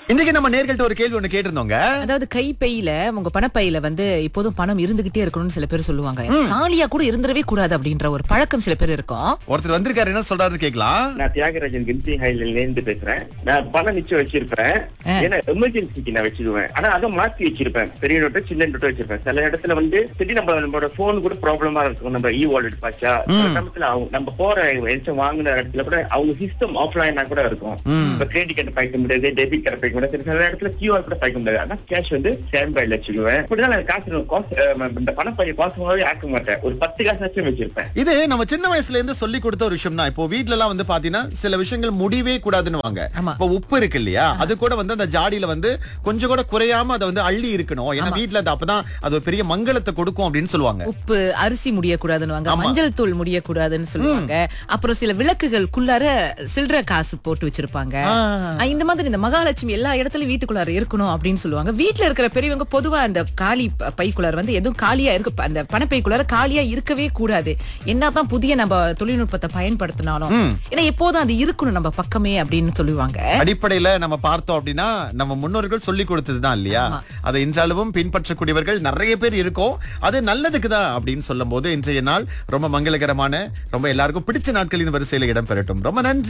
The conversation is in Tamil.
இன்றைக்கு நம்ம நேர்கள்ட்ட ஒரு கேள்வி ஒண்ணு கேட்டிருந்தோங்க அதாவது கைப்பையில உங்க பணப்பையில வந்து எப்போதும் பணம் இருந்துகிட்டே இருக்கணும்னு சில பேர் சொல்லுவாங்க காலியா கூட இருந்துடவே கூடாது அப்படின்ற ஒரு பழக்கம் சில பேர் இருக்கும் ஒருத்தர் வந்திருக்காரு என்ன சொல்றாரு கேக்கலாம் நான் தியாகராஜன் கிம்சி ஹைல இருந்து பேசுறேன் நான் பணம் நிச்சயம் வச்சிருப்பேன் ஏன்னா எமர்ஜென்சிக்கு நான் வச்சிருவேன் ஆனா அதை மாத்தி வச்சிருப்பேன் பெரிய நோட்டு சின்ன நோட்டு வச்சிருப்பேன் சில இடத்துல வந்து சரி நம்ம நம்மளோட போன் கூட ப்ராப்ளமா இருக்கும் நம்ம இ வாலெட் பாச்சா சில சமயத்துல அவங்க நம்ம போற எந்த வாங்குன இடத்துல கூட அவங்க சிஸ்டம் ஆஃப்லைனா கூட இருக்கும் இப்ப கிரெடிட் கார்டு பாய்க்க முடியாது டெபிட் கார்டு பாய்க்க முடியாது சில இடத்துல கியூஆர் கூட பாய்க்க முடியாது ஆனா கேஷ் வந்து ஸ்டாண்ட் பைல வச்சுக்குவேன் இப்படிதான் நான் காசு காசு அஹ், இந்த பணப்பைய காசுமாவே ஆக்க மாட்டேன் ஒரு பத்து காசாச்சும் வச்சிருப்பேன் இது நம்ம சின்ன வயசுல இருந்து சொல்லி கொடுத்த ஒரு விஷயம் தான் இப்போ வீட்ல எல்லாம் வந்து பாத்தீங்கன்னா சில விஷயங்கள் முடியவே கூடாதுன்னு வாங்க ஆமா. இப்போ உப்பு இருக்கு இல்லையா அது கூட வந்து அந்த ஜாடியில வந்து கொஞ்சம் கூட குறையாம அதை வந்து அள்ளி இருக்கணும் ஏன்னா வீட்ல அது அப்பதான் அது ஒரு பெரிய மங்களத்தை கொடுக்கும் அப்படின்னு சொல்லுவாங்க உப்பு அரிசி முடியக்கூடாதுன்னு ஆமா. மஞ்சள் தூள் முடியக்கூடாதுன்னு சொல்லுவாங்க அப்புறம் சில விளக்குகளுக்குள்ளார சில்லற காசு போட்டு வச்சிருப்பாங்க ஆ. ஆ, இந்த மாதிரி இந்த மகாலட்சுமி எல்லா இடத்துலயும் வீட்டுக்குள்ளார இருக்கணும் அப்படின்னு சொல்லுவாங்க வீட்டுல இருக்கிற பெரியவங்க பொதுவா அந்த காலி ப- பைக்குள்ளார வந்து எதுவும் காலியா இருக்கு அந்த பணப்பைக்குள்ளார காலியா இருக்கவே கூடாது என்னதான் புதிய நம்ம தொழில்நுட்பத்தை பயன்படுத்தினாலும் ஏன்னா எப்போதும் அது இருக்கணும் நம்ம பக்கமே அப்படின்னு சொல்லுவாங்க அடிப்படையில நம்ம பார்த்தோம் அப்படின்னா நம்ம முன்னோர்கள் சொல்லி கொடுத்ததுதான் இல்லையா அதை இன்றளவும் பின்பற்றக்கூடியவர்கள் நிறைய பேர் இருக்கோம் அது நல்லதுக்கு தான் அப்படின்னு சொல்லும் போது இன்றைய நாள் ரொம்ப மங்களகரமான ரொம்ப எல்லாருக்கும் பிடிச்ச நாட்களின் வரிசையில இடம் பெறட்டும் ரொம்ப நன்றி